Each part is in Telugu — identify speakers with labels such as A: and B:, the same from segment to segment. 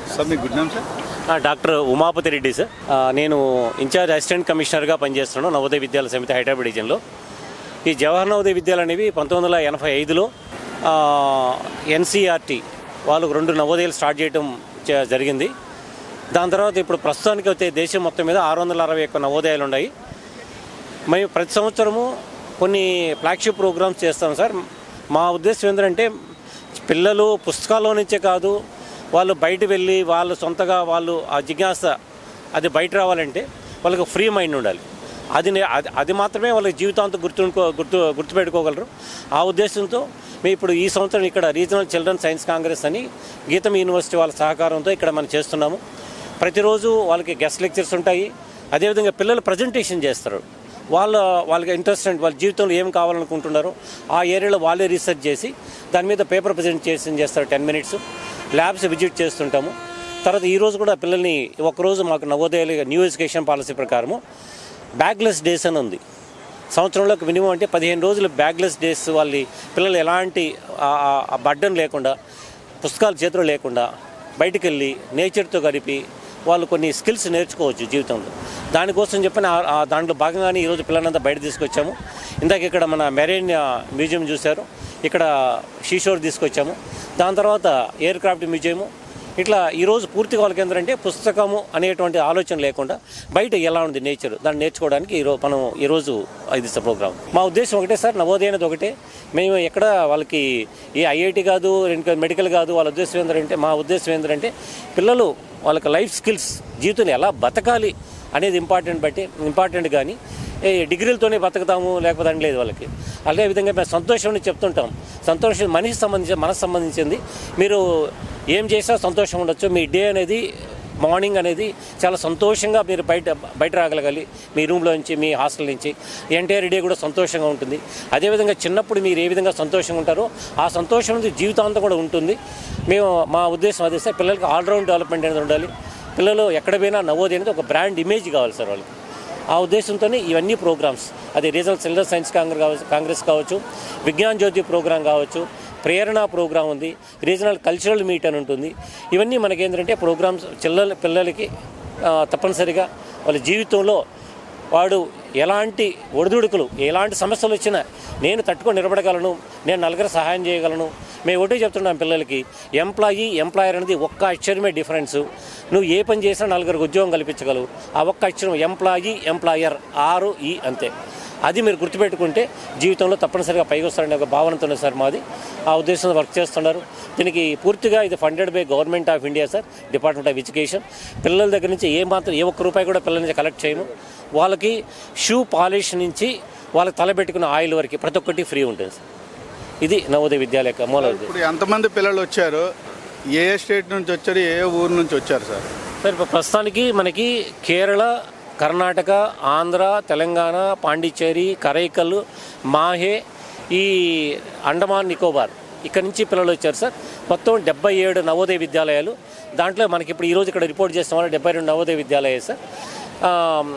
A: సార్ మీ గుడ్ నేమ్ సార్
B: ఆ, డాక్టర్ ఉమాపతి రెడ్డి సార్ ఆ, నేను ఇన్ఛార్జ్ అసిస్టెంట్ కమిషనర్గా పనిచేస్తున్నాను నవోదయ విద్యాలయ సమితి హైదరాబాద్ రీజియన్లో ఈ జవహర్ నవోదయ విద్యాలయాలు అనేవి పంతొమ్మిది వందల ఎనభై ఐదులో ఎన్సీఆర్టీ వాళ్ళు రెండు నవోదయాలు స్టార్ట్ చేయడం చ- జరిగింది దాని తర్వాత ఇప్పుడు ప్రస్తుతానికి అయితే దేశం మొత్తం మీద ఆరు వందల అరవై ఒక్క నవోదయాలు ఉన్నాయి మేము ప్రతి సంవత్సరము కొన్ని ఫ్లాగ్షిప్ ప్రోగ్రామ్స్ చేస్తాం సార్ మా ఉద్దేశం ఏంటంటే పిల్లలు పుస్తకాల్లో నుంచే కాదు వాళ్ళు బయట వెళ్ళి వాళ్ళు సొంతగా వాళ్ళు ఆ జిజ్ఞాస అది బయట రావాలంటే వాళ్ళకి ఫ్రీ మైండ్ ఉండాలి అది నే- అది అది మాత్రమే వాళ్ళకి జీవితాంతం గుర్తుండుకో గుర్తు గుర్తుపెట్టుకోగలరు ఆ ఉద్దేశంతో మేము ఇప్పుడు ఈ సంవత్సరం ఇక్కడ రీజనల్ చిల్డ్రన్ సైన్స్ కాంగ్రెస్ అని గీతం యూనివర్సిటీ వాళ్ళ సహకారంతో ఇక్కడ మనం చేస్తున్నాము ప్రతిరోజు వాళ్ళకి గెస్ట్ లెక్చర్స్ ఉంటాయి అదేవిధంగా పిల్లలు ప్రజెంటేషన్ చేస్తారు వాళ్ళ వాళ్ళకి ఇంట్రెస్ట్ వాళ్ళ జీవితంలో ఏం కావాలనుకుంటున్నారో ఆ ఏరియాలో వాళ్ళే రీసెర్చ్ చేసి దాని మీద పేపర్ ప్రజెంటేషన్ చేస్తారు టెన్ మినిట్స్ ల్యాబ్స్ విజిట్ చేస్తుంటాము తర్వాత ఈ రోజు కూడా పిల్లల్ని ఒకరోజు మాకు నవోదయ న్యూ ఎడ్యుకేషన్ పాలసీ ప్రకారము బ్యాగ్లెస్ డేస్ అని ఉంది సంవత్సరంలోకి మినిమం అంటే పదిహేను రోజులు బ్యాగ్లెస్ డేస్ వాళ్ళ పిల్లలు ఎలాంటి బడ్డన్ లేకుండా పుస్తకాలు చేతిలో లేకుండా బయటికి వెళ్ళి నేచర్తో గడిపి వాళ్ళు కొన్ని స్కిల్స్ నేర్చుకోవచ్చు జీవితంలో దానికోసం చెప్పిన ఆ- ఆ దాంట్లో భాగంగానే ఈరోజు పిల్లలంతా బయట తీసుకొచ్చాము ఇందాక ఇక్కడ మన మెరైన్ మ్యూజియం చూశారు ఇక్కడ షీషోర్ తీసుకొచ్చాము దాని తర్వాత ఎయిర్ క్రాఫ్ట్ మ్యూజియము ఇట్లా ఈరోజు పూర్తిగా వాళ్ళకి ఏంటంటే పుస్తకము అనేటువంటి ఆలోచన లేకుండా బయట ఎలా ఉంది నేచర్ దాన్ని నేర్చుకోవడానికి ఈరోజు మనం ఈరోజు ఇది ప్రోగ్రామ్ మా ఉద్దేశం ఒకటే సార్ నవోదయ అనేది ఒకటే మేము ఎక్కడ వాళ్ళకి ఏ ఐఐటి కాదు ఇంకా మెడికల్ కాదు వాళ్ళ ఉద్దేశం ఏంటంటే మా ఉద్దేశం ఏంటంటే పిల్లలు వాళ్ళకి లైఫ్ స్కిల్స్ జీవితంలో ఎలా బతకాలి అనేది ఇంపార్టెంట్ బట్టి ఇంపార్టెంట్ కానీ ఏ డిగ్రీలతోనే బతుకుతాము లేకపోతే అని లేదు వాళ్ళకి అదే విధంగా మేము సంతోషం అని చెప్తుంటాం సంతోషం మనిషికి సంబంధించి మనసు సంబంధించింది మీరు ఏం చేసినా సంతోషం ఉండొచ్చు మీ డే అనేది మార్నింగ్ అనేది చాలా సంతోషంగా మీరు బయట బయట రాగలగాలి మీ రూమ్లో నుంచి మీ హాస్టల్ నుంచి ఎంటైర్ డే కూడా సంతోషంగా ఉంటుంది అదేవిధంగా చిన్నప్పుడు మీరు ఏ విధంగా సంతోషంగా ఉంటారో ఆ సంతోషం అనేది జీవితాంతం కూడా ఉంటుంది మేము మా ఉద్దేశం అదే సార్ పిల్లలకి ఆల్రౌండ్ డెవలప్మెంట్ అనేది ఉండాలి పిల్లలు ఎక్కడ పోయినా నవోదయ అనేది ఒక బ్రాండ్ ఇమేజ్ కావాలి సార్ వాళ్ళకి ఆ ఉద్దేశంతోనే ఇవన్నీ ప్రోగ్రామ్స్ అది రీజనల్ చిల్డ్రన్ సైన్స్ కాంగ్రెస్ కావచ్చు కాంగ్రెస్ కావచ్చు విజ్ఞాన్ జ్యోతి ప్రోగ్రాం కావచ్చు ప్రేరణ ప్రోగ్రాం ఉంది రీజనల్ కల్చరల్ మీట్ అని ఉంటుంది ఇవన్నీ మనకి ఏంటంటే ప్రోగ్రామ్స్ చిల్లల పిల్లలకి ఆ, తప్పనిసరిగా వాళ్ళ జీవితంలో వాడు ఎలాంటి ఒడిదుడుకులు ఎలాంటి సమస్యలు వచ్చినా నేను తట్టుకొని నిలబడగలను నేను నలుగురు సహాయం చేయగలను మేము ఒకటే చెప్తున్నాం పిల్లలకి ఎంప్లాయీ ఎంప్లాయర్ అనేది ఒక్క అక్షరమే డిఫరెన్స్ నువ్వు ఏ పని చేసినా నలుగురికి ఉద్యోగం కల్పించగలవు ఆ ఒక్క అక్షరం ఎంప్లాయీ ఎంప్లాయర్ ఆరు ఈ అంతే అది మీరు గుర్తుపెట్టుకుంటే జీవితంలో తప్పనిసరిగా పైకి వస్తారనే ఒక భావనతో సార్ మాది ఆ ఉద్దేశంతో వర్క్ చేస్తున్నారు దీనికి పూర్తిగా ఇది funded by government of India sir department of education పిల్లల దగ్గర నుంచి ఏ మాత్రం ఏ ఒక్క రూపాయి కూడా పిల్లల నుంచి కలెక్ట్ చేయము వాళ్ళకి షూ పాలిష్ నుంచి వాళ్ళకి తలబెట్టుకున్న ఆయిల్ వరకు ప్రతి ఒక్కటి ఫ్రీ ఉంటుంది సార్ ఇది నవోదయ విద్యాలయ యొక్క మూల ఉద్దేశం
A: ఇప్పుడు ఎంతమంది పిల్లలు వచ్చారు ఏ ఏ స్టేట్ నుంచి వచ్చారు ఏ ఏ ఊరు నుంచి వచ్చారు సార్
B: సార్ ఇప్పుడు ప్రస్తుతానికి మనకి కేరళ కర్ణాటక ఆంధ్ర తెలంగాణ పాండిచ్చేరి కరైకల్ మాహే ఈ అండమాన్ నికోబార్ ఇక్కడ నుంచి పిల్లలు వచ్చారు సార్ మొత్తం డెబ్బై ఏడు నవోదయ విద్యాలయాలు దాంట్లో మనకి ఇప్పుడు ఈరోజు ఇక్కడ రిపోర్ట్ చేసిన వాళ్ళు డెబ్బై రెండు నవోదయ విద్యాలయాలు సార్ ఆ,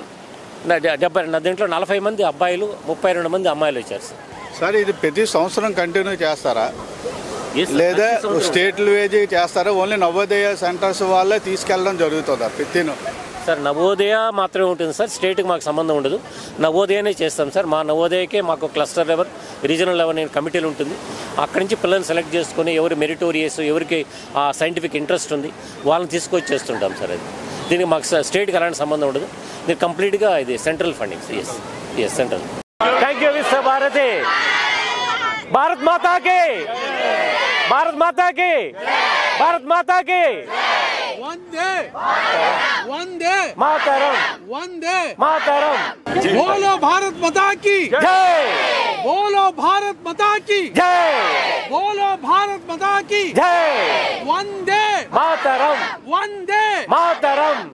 B: డె- డెబ్బై రెండు దీంట్లో నలభై మంది అబ్బాయిలు ముప్పై రెండు మంది అమ్మాయిలు వచ్చారు సార్
A: సార్ ఇది ప్రతి సంవత్సరం కంటిన్యూ చేస్తారా
B: Yes, sir.
A: లేదా
B: ప్రతి సంవత్సరం.
A: స్టేట్ వేజ్ చేస్తారా ఓన్లీ నవోదయ సెంటర్స్ వాళ్ళే తీసుకెళ్ళడం జరుగుతుందా ప్రతి
B: సార్ నవోదయ మాత్రమే ఉంటుంది సార్ స్టేట్కి మాకు సంబంధం ఉండదు నవోదయనే చేస్తాం సార్ మా నవోదయకే మాకు క్లస్టర్ లెవెల్ రీజనల్ లెవెల్ అనే కమిటీలు ఉంటుంది అక్కడి నుంచి పిల్లల్ని సెలెక్ట్ చేసుకొని ఎవరు మెరిటోరియస్ ఎవరికి ఆ సైంటిఫిక్ ఇంట్రెస్ట్ ఉంది వాళ్ళని తీసుకొచ్చి చేస్తుంటాం సార్ అది దీనికి మాకు స- స్టేట్కి అలాంటి సంబంధం ఉండదు ఇది కంప్లీట్గా ఇది central funding yes yes central thank you Vishwa Bharati Bharat మాతాకి భారత్ మాతాకి భారత్ మాతాకి
C: वंदे वंदे
B: మాతరం
C: वंदे
B: మాతరం
C: बोलो भारत माता की
B: జై
C: बोलो भारत माता की
B: జై
C: बोलो भारत माता की
B: జై
C: वंदे
B: మాతరం
C: वंदे
B: మాతరం